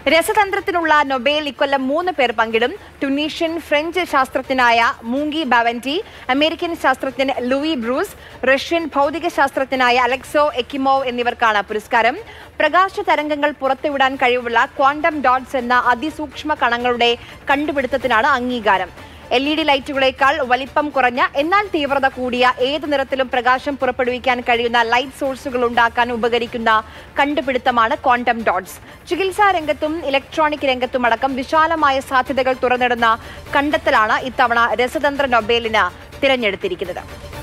രസതന്ത്രത്തിനുള്ള Nobel ഇക്കൊല്ലം മൂന്ന് പേർ പങ്കിടും ടുണീഷ്യൻ ഫ്രഞ്ച് ശാസ്ത്രജ്ഞനായ മൂങ്കി ബാവൻറ്റി അമേരിക്കൻ ശാസ്ത്രജ്ഞൻ ലൂയി ബ്രൂസ് റഷ്യൻ ഭൗതിക ശാസ്ത്രജ്ഞനായ അലക്സോ എക്കിമോവ് എന്നിവർക്കാണ് പുരസ്കാരം പ്രകാശ തരംഗങ്ങൾ പുറത്തുവിടാൻ കഴിവുള്ള ക്വാണ്ടം ഡോട്ട്സ് എന്ന അതിസൂക്ഷ്മ കണങ്ങളുടെ കണ്ടുപിടുത്തത്തിനാണ് അംഗീകാരം എൽ ഇ ഡി ലൈറ്റുകളേക്കാൾ വലിപ്പം കുറഞ്ഞ എന്നാൽ തീവ്രത കൂടിയ ഏത് നിറത്തിലും പ്രകാശം പുറപ്പെടുവിക്കാൻ കഴിയുന്ന ലൈറ്റ് സോഴ്സുകൾ ഉണ്ടാക്കാൻ ഉപകരിക്കുന്ന കണ്ടുപിടുത്തമാണ് ക്വാണ്ടം ഡോട്ട്സ് ചികിത്സാ രംഗത്തും ഇലക്ട്രോണിക് രംഗത്തും അടക്കം വിശാലമായ സാധ്യതകൾ തുറന്നിടുന്ന കണ്ടെത്തലാണ് ഇത്തവണ രസതന്ത്ര നൊബേലിന് തിരഞ്ഞെടുത്തിരിക്കുന്നത്